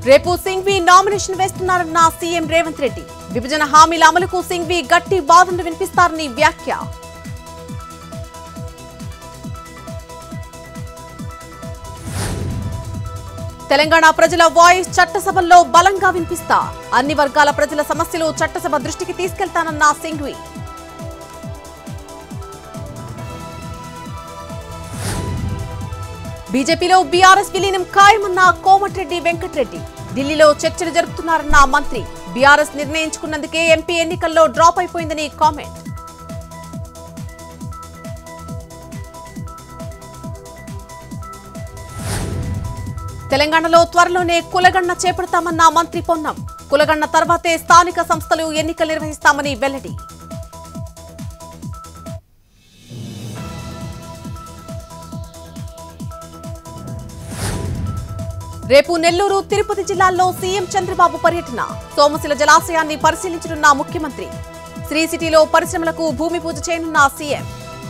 రేపు సింఘ్వి నామినేషన్ వేస్తున్నారన్న సీఎం రేవంత్ రెడ్డి విభజన హామీల అమలుకు సింఘ్వి గట్టి వాదనలు వినిపిస్తారని వ్యాఖ్య తెలంగాణ ప్రజల వాయిస్ చట్టసభల్లో బలంగా వినిపిస్తా అన్ని వర్గాల ప్రజల సమస్యలు చట్టసభ దృష్టికి తీసుకెళ్తానన్న సింఘ్వి బీజేపీలో బీఆర్ఎస్ విలీనం ఖాయమన్న కోమటిరెడ్డి వెంకటరెడ్డి ఢిల్లీలో చర్చలు జరుపుతున్నారన్న మంత్రి బీఆర్ఎస్ నిర్ణయించుకున్నందుకే ఎంపీ ఎన్నికల్లో డ్రాప్ అయిపోయిందని కామెంట్ తెలంగాణలో త్వరలోనే కులగణన చేపడతామన్న మంత్రి పొన్నం కులగణన తర్వాతే స్థానిక సంస్థలు ఎన్నికలు నిర్వహిస్తామని వెల్లడి రేపు నెల్లూరు తిరుపతి జిల్లాల్లో సీఎం చంద్రబాబు పర్యటన సోమశిల జలాశయాన్ని పరిశీలించనున్న ముఖ్యమంత్రి శ్రీ సిటీలో పరిశ్రమలకు భూమి పూజ చేయనున్న సీఎం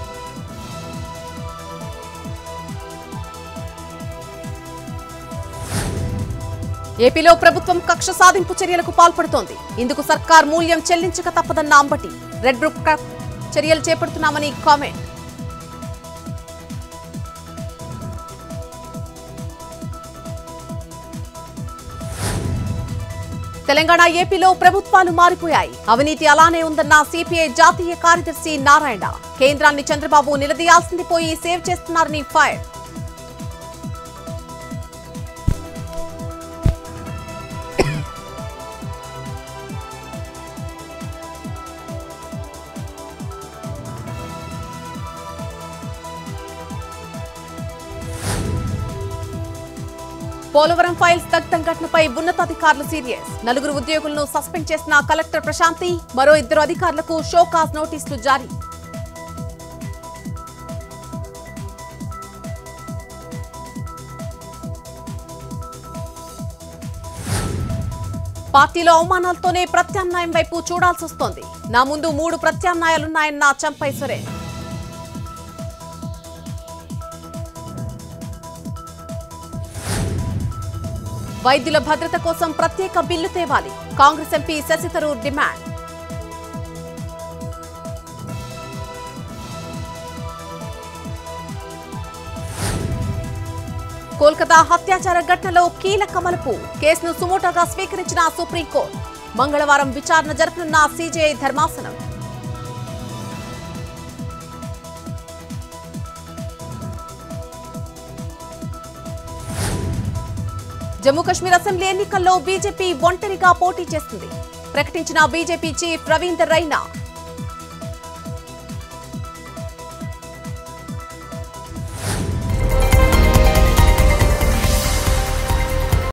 ఏపీలో ప్రభుత్వం కక్ష సాధింపు చర్యలకు పాల్పడుతోంది ఇందుకు సర్కార్ మూల్యం చెల్లించక తప్పదన్న అంబటి రెడ్ గ్రూప్ క- చర్యలు చేపడుతున్నామని కామెంట్ తెలంగాణ ఏపీలో ప్రభుత్వాలు మారిపోయాయి అవినీతి అలానే ఉందన్న సిపిఐ జాతీయ కార్యదర్శి నారాయణ కేంద్రాన్ని చంద్రబాబు నిలదీయాల్సింది పోయి సేవ్ చేస్తున్నారని ఫైర్ పోలవరం ఫైల్స్ దగ్ధం ఘటనపై ఉన్నతాధికారులు సీరియస్ నలుగురు ఉద్యోగులను సస్పెండ్ చేసిన కలెక్టర్ ప్రశాంతి మరో ఇద్దరు అధికారులకు షోకాజ్ నోటీసులు జారీ పార్టీలో అవమానాలతోనే ప్రత్యామ్నాయం వైపు చూడాల్సి వస్తోంది నా ముందు మూడు ప్రత్యామ్నాయాలున్నాయన్న చంపై సురేష్ వైద్యుల భద్రత కోసం ప్రత్యేక బిల్లు తేవాలి కాంగ్రెస్ ఎంపీ శశి థరూర్ డిమాండ్ కోల్కతా హత్యాచార ఘటనలో కీలక మలుపు కేసును సుమోటోగా స్వీకరించిన సుప్రీంకోర్టు మంగళవారం విచారణ జరపనున్న సీజేఐ ధర్మాసనం జమ్మూ కశ్మీర్ అసెంబ్లీ ఎన్నికల్లో బీజేపీ ఒంటరిగా పోటీ చేస్తుంది ప్రకటించిన బీజేపీ చీఫ్ రవీందర్ రైనా